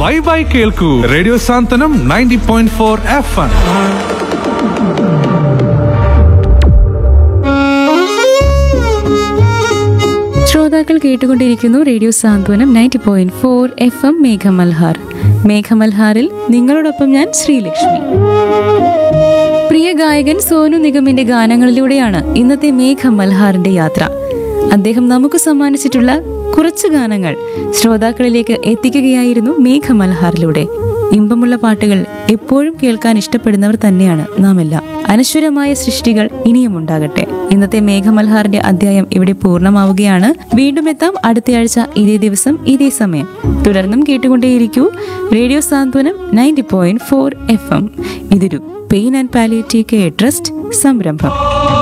by bye കേൾക്കൂ radio Santhwanam ninety point four F M ശ്രോതാക്കൾ കേട്ടുകൊണ്ടിരിക്കുന്നു radio Santhwanam ninety point four F M Meghamalhar മേഘമൽഹാറിൽ നിങ്ങളോടൊപ്പം ഞാൻ ശ്രീലക്ഷ്മി പ്രിയ ഗായകൻ സോനു നിഗമിന്റെ ഗാനങ്ങളിലൂടെയാണ് ഇന്നത്തെ മേഘമൽഹാറിന്റെ യാത്ര അദ്ദേഹം നമുക്ക് സമ്മാനിച്ചിട്ടുള്ള കുറച്ച് ഗാനങ്ങൾ ശ്രോതാക്കളിലേക്ക് എത്തിക്കുകയായിരുന്നു മേഘമൽഹാറിലൂടെ ഇമ്പമുള്ള പാട്ടുകൾ എപ്പോഴും കേൾക്കാൻ ഇഷ്ടപ്പെടുന്നവർ തന്നെയാണ് നാം എല്ലാം അനശ്വരമായ സൃഷ്ടികൾ ഇനിയും ഉണ്ടാകട്ടെ ഇന്നത്തെ മേഘമൽഹാറിന്റെ അധ്യായം ഇവിടെ പൂർണ്ണമാവുകയാണ് വീണ്ടും എത്താം അടുത്തയാഴ്ച ഇതേ ദിവസം ഇതേ സമയം തുടർന്നും കേട്ടുകൊണ്ടേയിരിക്കൂ radio Santhwanam ninety point four F M ഇതൊരു pain and palliative care trust സംരംഭം